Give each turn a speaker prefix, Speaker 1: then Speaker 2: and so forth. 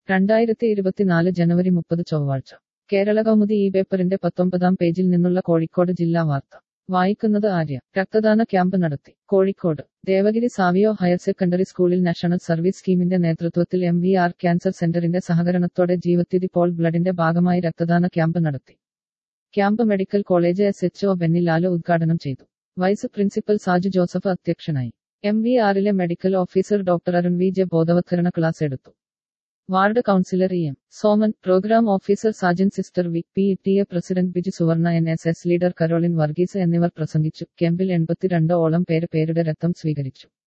Speaker 1: രണ്ടായിരത്തി ഇരുപത്തിനാല് ജനുവരി മുപ്പത് ചൊവ്വാഴ്ച കേരള കൗമുദി ഈ പേപ്പറിന്റെ പത്തൊമ്പതാം പേജിൽ നിന്നുള്ള കോഴിക്കോട് ജില്ലാ വാർത്ത വായിക്കുന്നത് ആര്യ രക്തദാന ക്യാമ്പ് നടത്തി Kozhikode Devagiri Savio higher secondary സ്കൂളിൽ നാഷണൽ സർവീസ് സ്കീമിന്റെ നേതൃത്വത്തിൽ എം വി ആർ ക്യാൻസർ സെന്ററിന്റെ സഹകരണത്തോടെ ജീവത്തിരി പോൾ ബ്ലഡിന്റെ ഭാഗമായി രക്തദാന ക്യാമ്പ് നടത്തി camp medical college S H O Bennilal ഉദ്ഘാടനം ചെയ്തു വൈസ് പ്രിൻസിപ്പൽ സാജു ജോസഫ് അധ്യക്ഷനായി എം വി ആറിലെ medical officer doctor Arun V J ബോധവത്കരണ ക്ലാസ് എടുത്തു ward councillor E M Soman programme officer Sajan sister V P T A president Biju Suvarna N S S leader Caroline Varghese എന്നിവർ പ്രസംഗിച്ചു ക്യാമ്പിൽ എൺപത്തിരണ്ട് ഓളം പേര് പേരുടെ രക്തം സ്വീകരിച്ചു